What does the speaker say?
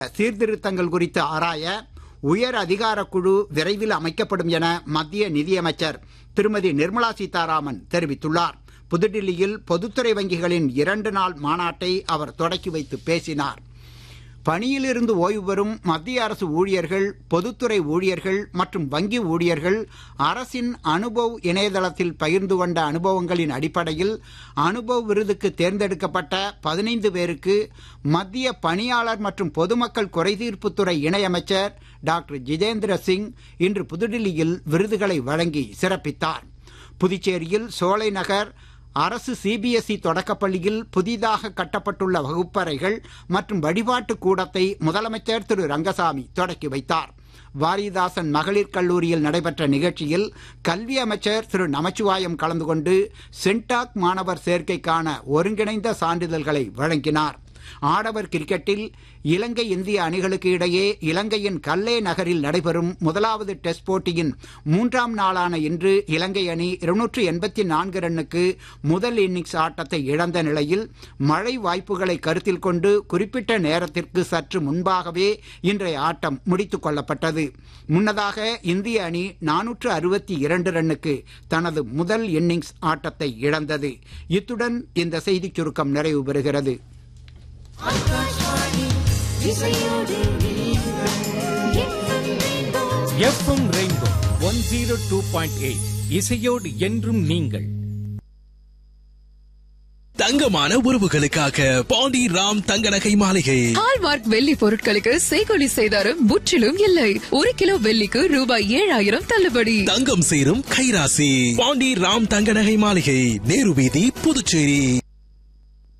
சீர்திருத்தங்கள் குறித்து ஆராய உயர் அதிகார குழு விரைவில் அமைக்கப்படும் என மத்திய நிதியமைச்சர் திருமதி நிர்மலா சீதாராமன் தெரிவித்துள்ளார் புதுடில்லியில் பொதுத்துறை வங்கிகளின் இரண்டு நாள் மாநாட்டை அவர் தொடக்கி வைத்து பேசினார் பணியிலிருந்து ஓய்வு பெறும் மத்திய அரசு ஊழியர்கள் பொதுத்துறை ஊழியர்கள் மற்றும் வங்கி ஊழியர்கள் அரசின் அனுபவ் இணையதளத்தில் பகிர்ந்து கொண்ட அனுபவங்களின் அடிப்படையில் அனுபவ் விருதுக்கு தேர்ந்தெடுக்கப்பட்ட பதினைந்து பேருக்கு மத்திய பணியாளர் மற்றும் பொதுமக்கள் குறைதீர்ப்புத்துறை இணையமைச்சர் டாக்டர் ஜிதேந்திர சிங் இன்று புதுடில்லியில் விருதுகளை வழங்கி சிறப்பித்தார் புதுச்சேரியில் சோலை நகர் அரசு சிபிஎஸ்இ தொடக்கப்பள்ளியில் புதிதாக கட்டப்பட்டுள்ள வகுப்பறைகள் மற்றும் வழிபாட்டு கூடத்தை முதலமைச்சர் திரு ரங்கசாமி தொடக்கி வைத்தார் வாரிதாசன் மகளிர் கல்லூரியில் நடைபெற்ற நிகழ்ச்சியில் கல்வி அமைச்சர் திரு நமச்சிவாயம் கலந்து கொண்டு சென்டாக் மாணவர் சேர்க்கைக்கான ஒருங்கிணைந்த சான்றிதழ்களை வழங்கினார் ஆடவர் கிரிக்கெட்டில் இலங்கை இந்திய அணிகளுக்கு இடையே இலங்கையின் கல்லே நகரில் நடைபெறும் முதலாவது டெஸ்ட் போட்டியின் மூன்றாம் நாளான இன்று இலங்கை அணி இருநூற்று எண்பத்தி நான்கு ரன்னுக்கு முதல் இன்னிங்ஸ் ஆட்டத்தை இழந்த நிலையில் மழை வாய்ப்புகளை கருத்தில் கொண்டு குறிப்பிட்ட நேரத்திற்கு சற்று முன்பாகவே இன்றைய ஆட்டம் முடித்துக் கொள்ளப்பட்டது முன்னதாக இந்திய அணி நானூற்று அறுபத்தி இரண்டு ரன்னுக்கு தனது முதல் இன்னிங்ஸ் ஆட்டத்தை இழந்தது இத்துடன் இந்த செய்திச் சுருக்கம் நிறைவு பெறுகிறது FM rainbow one zero two point eight இசையோடு என்றும் நீங்கள் தங்கமான உறவுகளுக்காக பாண்டி ராம் தங்க நகை மாளிகை ஹால்மார்க் வெள்ளி பொருட்களுக்கு செய்கொலி செய்தாரும் முற்றிலும் இல்லை ஒரு கிலோ வெள்ளிக்கு ரூபாய் ஏழாயிரம் தள்ளுபடி தங்கம் சேரும் கைராசி பாண்டி ராம் தங்க நகை மாளிகை நேரு வீதி புதுச்சேரி